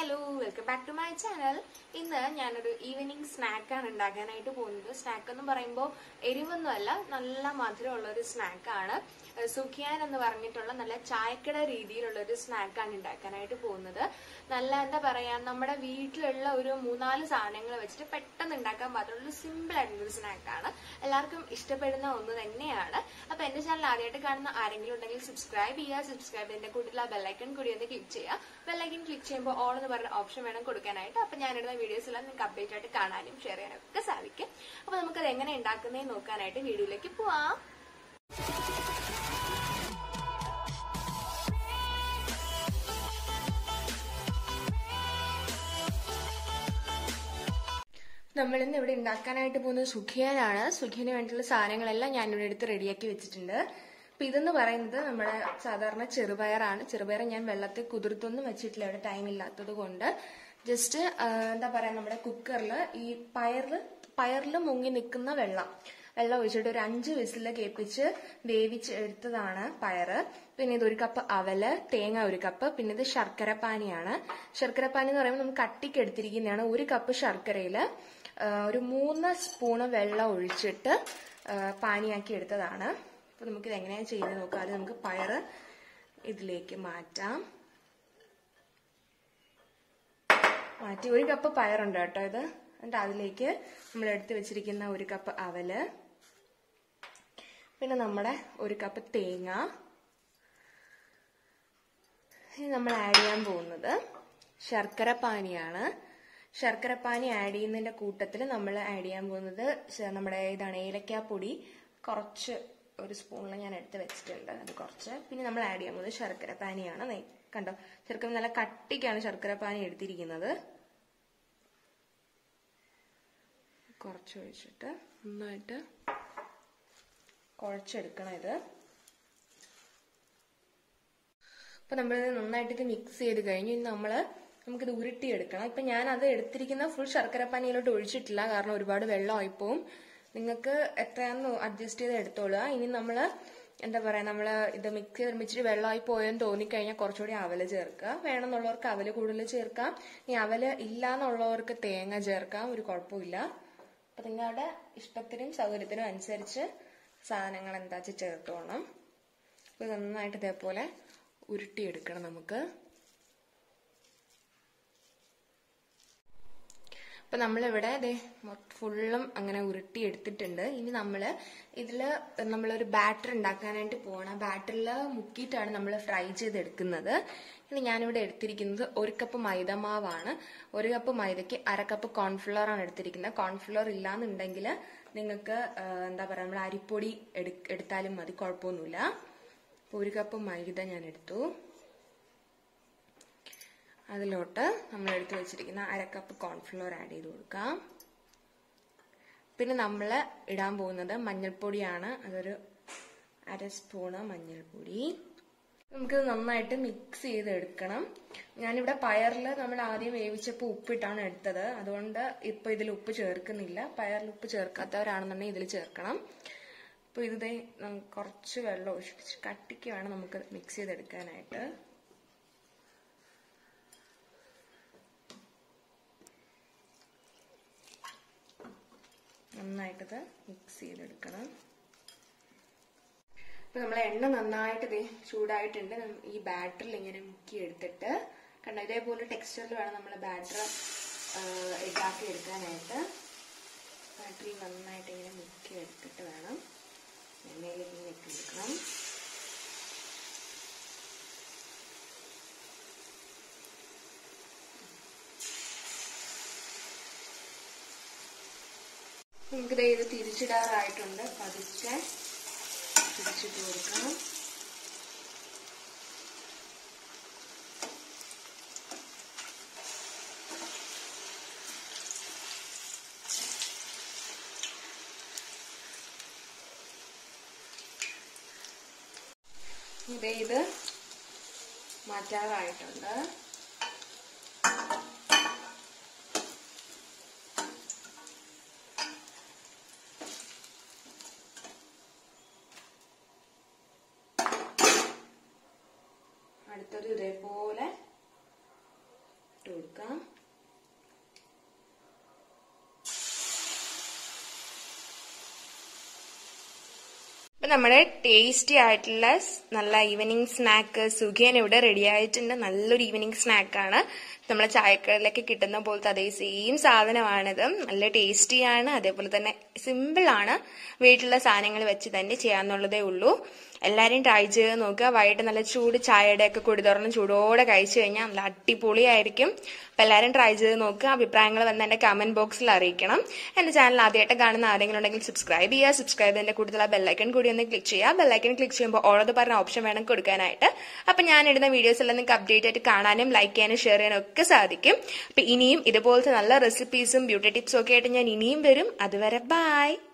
hello welcome back to my channel ഇന്ന് ഞാനൊരു evening സ്നാക്കാണ് ഉണ്ടാക്കാനായിട്ട് പോകുന്നത് സ്നാക്ക് എന്ന് പറയുമ്പോൾ എരിവൊന്നുമല്ല നല്ല മധുരമുള്ള ഒരു സ്നാക്കാണ് സുഖിയാൻ എന്ന് പറഞ്ഞിട്ടുള്ള നല്ല ചായക്കട രീതിയിലുള്ള ഒരു സ്നാക്കാണ് ഉണ്ടാക്കാനായിട്ട് പോകുന്നത് നല്ല എന്താ പറയാ നമ്മുടെ വീട്ടിലുള്ള ഒരു മൂന്നാല് സാധനങ്ങൾ വെച്ചിട്ട് പെട്ടെന്ന് ഉണ്ടാക്കാൻ പാകത്തുള്ള സിമ്പിൾ ആയിട്ടുള്ള ഒരു സ്നാക്കാണ് എല്ലാവർക്കും ഇഷ്ടപ്പെടുന്ന ഒന്ന് തന്നെയാണ് അപ്പൊ എന്റെ ചാനൽ ആദ്യമായിട്ട് കാണുന്ന ആരെങ്കിലും ഉണ്ടെങ്കിൽ സബ്സ്ക്രൈബ് ചെയ്യുക സബ്സ്ക്രൈബ് ചെയ്തതിന്റെ കൂട്ടിൽ ആ ബെല്ലൈക്കൺ കൂടി ഒന്ന് ക്ലിക്ക് ചെയ്യുക ബെല്ലൈക്കൺ ക്ലിക്ക് ചെയ്യുമ്പോൾ ഓൾ എന്ന് പറഞ്ഞ ഓപ്ഷൻ വേണം കൊടുക്കാനായിട്ട് അപ്പൊ ഞാനിടുന്ന വീഡിയോസ് എല്ലാം നിങ്ങൾക്ക് അപ്ഡേറ്റ് ആയിട്ട് കാണാനും ഷെയർ ചെയ്യാനും ഒക്കെ സാധിക്കും അപ്പൊ നമുക്കത് എങ്ങനെ ഉണ്ടാക്കുന്നതെന്ന് നോക്കാനായിട്ട് വീഡിയോയിലേക്ക് പോവാം നമ്മളിന്ന് ഇവിടെ ഉണ്ടാക്കാനായിട്ട് പോകുന്നത് സുഖിയനാണ് സുഖിയന് വേണ്ടിയുള്ള സാധനങ്ങളെല്ലാം ഞാനിവിടെ എടുത്ത് റെഡിയാക്കി വെച്ചിട്ടുണ്ട് അപ്പൊ ഇതെന്ന് പറയുന്നത് നമ്മുടെ സാധാരണ ചെറുപയറാണ് ചെറുപയർ ഞാൻ വെള്ളത്തിൽ കുതിർത്തൊന്നും വെച്ചിട്ടില്ല ഇവിടെ ടൈം ഇല്ലാത്തത് കൊണ്ട് ജസ്റ്റ് എന്താ പറയാ നമ്മുടെ കുക്കറിൽ ഈ പയറിൽ പയറിൽ മുങ്ങി നിൽക്കുന്ന വെള്ളം വെള്ളം ഒഴിച്ചിട്ട് ഒരു അഞ്ച് വിസിൽ കേൾപ്പിച്ച് വേവിച്ച് എടുത്തതാണ് പയറ് പിന്നെ ഇത് ഒരു കപ്പ് അവല് തേങ്ങ ഒരു കപ്പ് പിന്നെ ഇത് ശർക്കര പാനിയാണ് ശർക്കര പാനി എന്ന് പറയുമ്പോൾ നമുക്ക് കട്ടിക്ക് എടുത്തിരിക്കുന്നതാണ് ഒരു കപ്പ് ശർക്കരയില് ഒരു മൂന്ന് സ്പൂണ് വെള്ളം ഒഴിച്ചിട്ട് പാനിയാക്കി എടുത്തതാണ് അപ്പൊ നമുക്കിത് എങ്ങനെയാണ് ചെയ്ത് നോക്കാം അത് നമുക്ക് പയറ് ഇതിലേക്ക് മാറ്റാം മാറ്റി ഒരു കപ്പ് പയറുണ്ട് കേട്ടോ ഇത് എന്നിട്ട് അതിലേക്ക് നമ്മൾ എടുത്തു വെച്ചിരിക്കുന്ന ഒരു കപ്പ് അവല് പിന്നെ നമ്മുടെ ഒരു കപ്പ് തേങ്ങ ഇനി നമ്മൾ ആഡ് ചെയ്യാൻ പോകുന്നത് ശർക്കര പാനിയാണ് ശർക്കര പാനി ആഡ് ചെയ്യുന്നതിന്റെ കൂട്ടത്തിൽ നമ്മൾ ആഡ് ചെയ്യാൻ പോകുന്നത് നമ്മുടെ ഇതാണ് ഏലക്കാപ്പൊടി കുറച്ച് ഒരു സ്പൂണിൽ ഞാൻ എടുത്ത് വെച്ചിട്ടുണ്ട് അത് കുറച്ച് പിന്നെ നമ്മൾ ആഡ് ചെയ്യാൻ പോകുന്നത് ശർക്കര പാനിയാണ് കണ്ടോ ശർക്കര നല്ല കട്ടിക്കാണ് ശർക്കര പാനി എടുത്തിരിക്കുന്നത് കുറച്ച് ഒഴിച്ചിട്ട് നന്നായിട്ട് കുഴച്ചെടുക്കണം ഇത് അപ്പൊ നമ്മളിത് നന്നായിട്ട് ഇത് മിക്സ് ചെയ്ത് കഴിഞ്ഞു ഇനി നമ്മള് നമുക്കിത് ഉരുട്ടിയെടുക്കണം ഇപ്പൊ ഞാൻ അത് എടുത്തിരിക്കുന്ന ഫുൾ ശർക്കര പാനിയിലോട്ട് ഒഴിച്ചിട്ടില്ല കാരണം ഒരുപാട് വെള്ളമായിപ്പോവും നിങ്ങൾക്ക് എത്രയാന്ന് അഡ്ജസ്റ്റ് ചെയ്ത് എടുത്തോളുക ഇനി നമ്മള് എന്താ പറയാ നമ്മള് ഇത് മിക്സ് ചെയ്ത് നിർമ്മിച്ചിട്ട് വെള്ളമായി പോയെന്ന് തോന്നിക്കഴിഞ്ഞാൽ കുറച്ചുകൂടി അവല് ചേർക്കുക വേണമെന്നുള്ളവർക്ക് അവല് കൂടുതൽ ചേർക്കാം ഇനി അവല് ഇല്ല എന്നുള്ളവർക്ക് തേങ്ങ ചേർക്കാം ഒരു കുഴപ്പമില്ല അപ്പൊ നിങ്ങളുടെ ഇഷ്ടത്തിനും സൗകര്യത്തിനും അനുസരിച്ച് സാധനങ്ങൾ എന്താ വെച്ചാൽ ചേർത്തോണം അപ്പൊ നന്നായിട്ട് ഇതേപോലെ ഉരുട്ടിയെടുക്കണം നമുക്ക് അപ്പൊ നമ്മളിവിടെ അതെ ഫുള്ളും അങ്ങനെ ഉരുട്ടി എടുത്തിട്ടുണ്ട് ഇനി നമ്മൾ ഇതിൽ നമ്മളൊരു ബാറ്റർ ഉണ്ടാക്കാനായിട്ട് പോകണം ബാറ്ററിൽ മുക്കിയിട്ടാണ് നമ്മൾ ഫ്രൈ ചെയ്തെടുക്കുന്നത് ഇനി ഞാനിവിടെ എടുത്തിരിക്കുന്നത് ഒരു കപ്പ് മൈദമാവാണ് ഒരു കപ്പ് മൈദയ്ക്ക് അര കപ്പ് കോൺഫ്ലവർ ആണ് എടുത്തിരിക്കുന്നത് കോൺഫ്ലവർ ഇല്ലാന്നുണ്ടെങ്കിൽ നിങ്ങൾക്ക് എന്താ പറയുക നമ്മൾ അരിപ്പൊടി എടുത്താലും മതി കുഴപ്പമൊന്നുമില്ല അപ്പോൾ ഒരു കപ്പ് മൈദ ഞാൻ എടുത്തു അതിലോട്ട് നമ്മൾ എടുത്തു വെച്ചിരിക്കുന്ന അര കപ്പ് കോൺഫ്ലോർ ആഡ് ചെയ്ത് കൊടുക്കാം പിന്നെ നമ്മൾ ഇടാൻ പോകുന്നത് മഞ്ഞൾപ്പൊടിയാണ് അതൊരു അര സ്പൂണ് മഞ്ഞൾപ്പൊടി നമുക്കിത് നന്നായിട്ട് മിക്സ് ചെയ്ത് എടുക്കണം ഞാനിവിടെ പയറിൽ നമ്മൾ ആദ്യം വേവിച്ചപ്പോൾ ഉപ്പിട്ടാണ് എടുത്തത് അതുകൊണ്ട് ഇപ്പൊ ഇതിൽ ഉപ്പ് ചേർക്കുന്നില്ല പയറിൽ ഉപ്പ് ചേർക്കാത്തവരാണെന്നുണ്ടെങ്കിൽ ഇതിൽ ചേർക്കണം അപ്പോൾ ഇത് കുറച്ച് വെള്ളം ഒഴിച്ച് കട്ടിക്ക് വേണം നമുക്ക് മിക്സ് ചെയ്തെടുക്കാനായിട്ട് നന്നായിട്ടത് മിക്സ് ചെയ്തെടുക്കണം ഇപ്പൊ നമ്മളെ എണ്ണ നന്നായിട്ട് ഇത് ചൂടായിട്ടുണ്ട് ഈ ബാറ്ററിൽ ഇങ്ങനെ മുക്കി എടുത്തിട്ട് കണ്ടോ ഇതേപോലെ ടെക്സ്ചറിൽ വേണം നമ്മൾ ബാറ്റർ ഇതാക്കി എടുക്കാനായിട്ട് ബാറ്ററി നന്നായിട്ട് ഇങ്ങനെ മുക്കി എടുത്തിട്ട് വേണം എണ്ണയിലേക്ക് ഇങ്ങനെ ഇട്ടെടുക്കണം നമുക്കിത് ഇത് തിരിച്ചിടാറായിട്ടുണ്ട് പതുക്കെ തിരിച്ചിട്ട് കൊടുക്കണം ഇതേ ഇത് മാറ്റാറായിട്ടുണ്ട് അടുത്തത് ഇതേപോലെ ഇട്ട് കൊടുക്കാം അപ്പൊ നമ്മുടെ ടേസ്റ്റി ആയിട്ടുള്ള സ് നല്ല ഈവനിങ് സ്നാക്ക് സുഖിയൻ ഇവിടെ റെഡി ആയിട്ടുണ്ട് നല്ലൊരു ഈവനിങ് സ്നാക്കാണ് നമ്മളെ ചായക്കടയിലൊക്കെ കിട്ടുന്ന പോലത്തെ അതേ സെയിം സാധനമാണിത് നല്ല ടേസ്റ്റിയാണ് അതേപോലെ തന്നെ സിമ്പിൾ ആണ് വീട്ടിലുള്ള സാധനങ്ങൾ വെച്ച് തന്നെ ചെയ്യാന്നുള്ളതേ ഉള്ളൂ എല്ലാവരും ട്രൈ ചെയ്ത് നോക്കുക വൈകിട്ട് നല്ല ചൂട് ചായയുടെ ഒക്കെ കൂടി തുറന്ന് ചൂടോടെ കഴിച്ചു കഴിഞ്ഞാൽ നല്ല അടിപൊളിയായിരിക്കും അപ്പം എല്ലാവരും ട്രൈ ചെയ്ത് നോക്കുക അഭിപ്രായങ്ങൾ വന്ന് എൻ്റെ കമന്റ് ബോക്സിൽ അറിയിക്കണം എൻ്റെ ചാനൽ ആദ്യമായിട്ട് കാണുന്ന ആരെങ്കിലും ഉണ്ടെങ്കിൽ സബ്സ്ക്രൈബ് ചെയ്യുക സബ്സ്ക്രൈബ് ചെയ്തതിൻ്റെ കൂടുതൽ ആ ബെല്ലൈക്കൺ കൂടി ഒന്ന് ക്ലിക്ക് ചെയ്യുക ബെല്ലൈക്കൺ ക്ലിക്ക് ചെയ്യുമ്പോൾ ഓളത് പറഞ്ഞ ഓപ്ഷൻ വേണം കൊടുക്കാനായിട്ട് അപ്പം ഞാൻ ഇടുന്ന വീഡിയോസ് എല്ലാം നിങ്ങൾക്ക് അപ്ഡേറ്റ് ആയിട്ട് കാണാനും ലൈക്ക് ചെയ്യാനും ഷെയർ ചെയ്യാനും ഒക്കെ സാധിക്കും അപ്പം ഇനിയും ഇതുപോലത്തെ നല്ല റെസിപ്പീസും ബ്യൂട്ടി ടിപ്സും ഒക്കെ ആയിട്ട് ഞാൻ ഇനിയും വരും അതുവരെ ബൈ